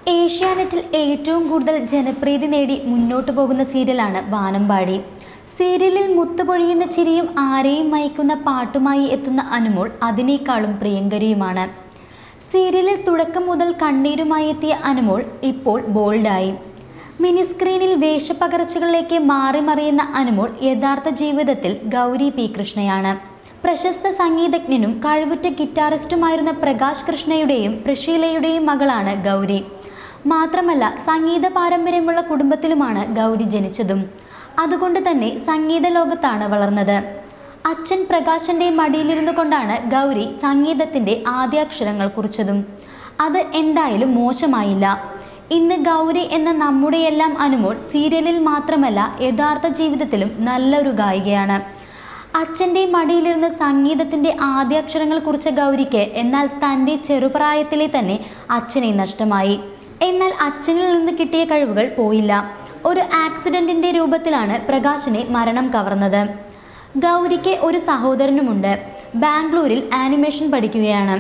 ഏഷ്യാനെറ്റിൽ ഏറ്റവും കൂടുതൽ ജനപ്രീതി നേടി മുന്നോട്ട് പോകുന്ന സീരിയലാണ് വാനമ്പാടി സീരിയലിൽ മുത്തുപൊഴിയുന്ന ചിരിയും ആരെയും മയക്കുന്ന പാട്ടുമായി എത്തുന്ന അനുമോൾ അതിനേക്കാളും പ്രിയങ്കരിയുമാണ് സീരിയലിൽ തുടക്കം മുതൽ കണ്ണീരുമായി എത്തിയ അനുമോൾ ഇപ്പോൾ ബോൾഡായി മിനി സ്ക്രീനിൽ വേഷപ്പകർച്ചകളിലേക്ക് മാറി മറിയുന്ന അനുമോൾ യഥാർത്ഥ ജീവിതത്തിൽ ഗൗരി പി കൃഷ്ണയാണ് പ്രശസ്ത സംഗീതജ്ഞനും കഴിവുറ്റ ഗിറ്റാറിസ്റ്റുമായിരുന്ന പ്രകാശ് കൃഷ്ണയുടെയും പ്രഷീലയുടെയും മകളാണ് ഗൗരി മാത്രമല്ല സംഗീത പാരമ്പര്യമുള്ള കുടുംബത്തിലുമാണ് ഗൗരി ജനിച്ചതും അതുകൊണ്ട് തന്നെ സംഗീത ലോകത്താണ് വളർന്നത് അച്ഛൻ പ്രകാശന്റെ മടിയിലിരുന്നു കൊണ്ടാണ് ഗൗരി സംഗീതത്തിന്റെ ആദ്യാക്ഷരങ്ങൾ കുറിച്ചതും അത് എന്തായാലും മോശമായില്ല ഇന്ന് ഗൗരി എന്ന നമ്മുടെയെല്ലാം അനുമോൾ സീരിയലിൽ മാത്രമല്ല യഥാർത്ഥ ജീവിതത്തിലും നല്ലൊരു ഗായികയാണ് അച്ഛൻ്റെ മടിയിലിരുന്ന് സംഗീതത്തിൻ്റെ ആദ്യാക്ഷരങ്ങൾ കുറിച്ച ഗൗരിക്ക് എന്നാൽ തൻ്റെ ചെറുപ്രായത്തിലെ തന്നെ അച്ഛനെ നഷ്ടമായി എന്നാൽ അച്ഛനിൽ നിന്ന് കിട്ടിയ കഴിവുകൾ പോയില്ല ഒരു ആക്സിഡന്റിന്റെ രൂപത്തിലാണ് പ്രകാശിനെ മരണം കവർന്നത് ഗൗരിക്ക് ഒരു സഹോദരനുമുണ്ട് ബാംഗ്ലൂരിൽ ആനിമേഷൻ പഠിക്കുകയാണ്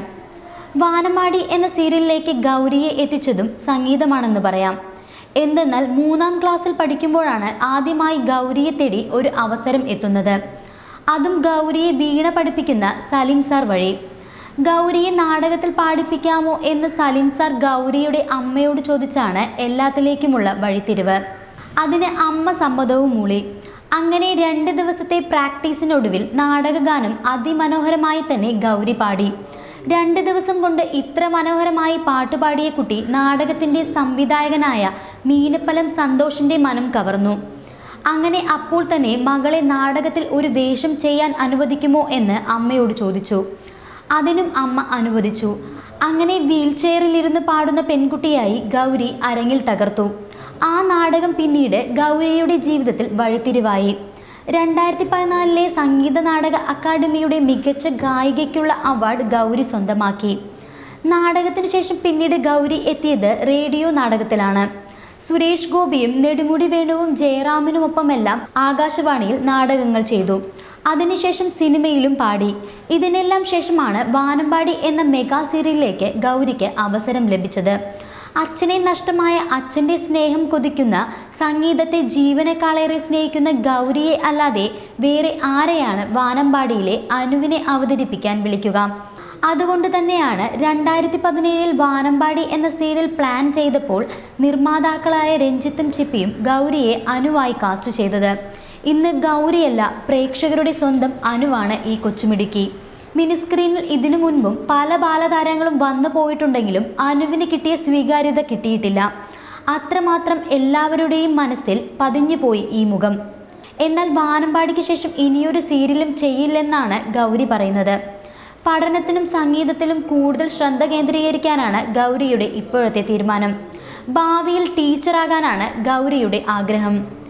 വാനമാടി എന്ന സീരിയലിലേക്ക് ഗൗരിയെ എത്തിച്ചതും സംഗീതമാണെന്ന് പറയാം എന്തെന്നാൽ മൂന്നാം ക്ലാസ്സിൽ പഠിക്കുമ്പോഴാണ് ആദ്യമായി ഗൗരിയെ തേടി ഒരു അവസരം എത്തുന്നത് അതും ഗൗരിയെ വീണ പഠിപ്പിക്കുന്ന സലിൻ സാർ വഴി ഗൗരിയെ നാടകത്തിൽ പാടിപ്പിക്കാമോ എന്ന് സലിൻ സാർ ഗൗരിയുടെ അമ്മയോട് ചോദിച്ചാണ് എല്ലാത്തിലേക്കുമുള്ള വഴിത്തിരിവ് അതിന് അമ്മ സമ്മതവും മൂളി അങ്ങനെ രണ്ട് ദിവസത്തെ പ്രാക്ടീസിനൊടുവിൽ നാടകഗാനം അതിമനോഹരമായി തന്നെ ഗൗരി പാടി രണ്ട് ദിവസം കൊണ്ട് ഇത്ര മനോഹരമായി പാട്ടുപാടിയ കുട്ടി നാടകത്തിൻ്റെ സംവിധായകനായ മീനപ്പലം സന്തോഷിൻ്റെ മനം കവർന്നു അങ്ങനെ അപ്പോൾ തന്നെ മകളെ നാടകത്തിൽ ഒരു വേഷം ചെയ്യാൻ അനുവദിക്കുമോ എന്ന് അമ്മയോട് ചോദിച്ചു അതിനും അമ്മ അനുവദിച്ചു അങ്ങനെ വീൽ ചെയറിലിരുന്ന് പാടുന്ന പെൺകുട്ടിയായി ഗൗരി അരങ്ങിൽ തകർത്തു ആ നാടകം പിന്നീട് ഗൗരിയുടെ ജീവിതത്തിൽ വഴിത്തിരിവായി രണ്ടായിരത്തി പതിനാലിലെ സംഗീത നാടക അക്കാദമിയുടെ മികച്ച ഗായികയ്ക്കുള്ള അവാർഡ് ഗൗരി സ്വന്തമാക്കി നാടകത്തിനു ശേഷം പിന്നീട് ഗൗരി എത്തിയത് റേഡിയോ നാടകത്തിലാണ് സുരേഷ് ഗോപിയും നെടുമുടി വേണുവും ജയറാമിനുമൊപ്പമെല്ലാം ആകാശവാണിയിൽ നാടകങ്ങൾ ചെയ്തു അതിനുശേഷം സിനിമയിലും പാടി ഇതിനെല്ലാം ശേഷമാണ് വാനമ്പാടി എന്ന മെഗാ സീരിയലിലേക്ക് ഗൗരിക്ക് അവസരം ലഭിച്ചത് അച്ഛനെ നഷ്ടമായ അച്ഛൻ്റെ സ്നേഹം കൊതിക്കുന്ന സംഗീതത്തെ ജീവനേക്കാളേറെ സ്നേഹിക്കുന്ന ഗൗരിയെ അല്ലാതെ വേറെ ആരെയാണ് വാനമ്പാടിയിലെ അനുവിനെ അവതരിപ്പിക്കാൻ വിളിക്കുക അതുകൊണ്ട് തന്നെയാണ് രണ്ടായിരത്തി പതിനേഴിൽ വാനമ്പാടി എന്ന സീരിയൽ പ്ലാൻ ചെയ്തപ്പോൾ നിർമ്മാതാക്കളായ രഞ്ജിത്തും ചിപ്പിയും ഗൗരിയെ അനുവായി കാസ്റ്റ് ചെയ്തത് ഇന്ന് ഗൗരിയല്ല പ്രേക്ഷകരുടെ സ്വന്തം അനുവാണ് ഈ കൊച്ചുമിടുക്കി മിനി സ്ക്രീനിൽ ഇതിനു മുൻപും പല ബാലതാരങ്ങളും വന്നു പോയിട്ടുണ്ടെങ്കിലും അനുവിന് കിട്ടിയ സ്വീകാര്യത കിട്ടിയിട്ടില്ല അത്രമാത്രം എല്ലാവരുടെയും മനസ്സിൽ പതിഞ്ഞുപോയി ഈ മുഖം എന്നാൽ വാനമ്പാടിക്ക് ശേഷം ഇനിയൊരു സീരിയലും ചെയ്യില്ലെന്നാണ് ഗൗരി പറയുന്നത് പഠനത്തിനും സംഗീതത്തിലും കൂടുതൽ ശ്രദ്ധ കേന്ദ്രീകരിക്കാനാണ് ഗൗരിയുടെ ഇപ്പോഴത്തെ തീരുമാനം ഭാവിയിൽ ടീച്ചറാകാനാണ് ഗൗരിയുടെ ആഗ്രഹം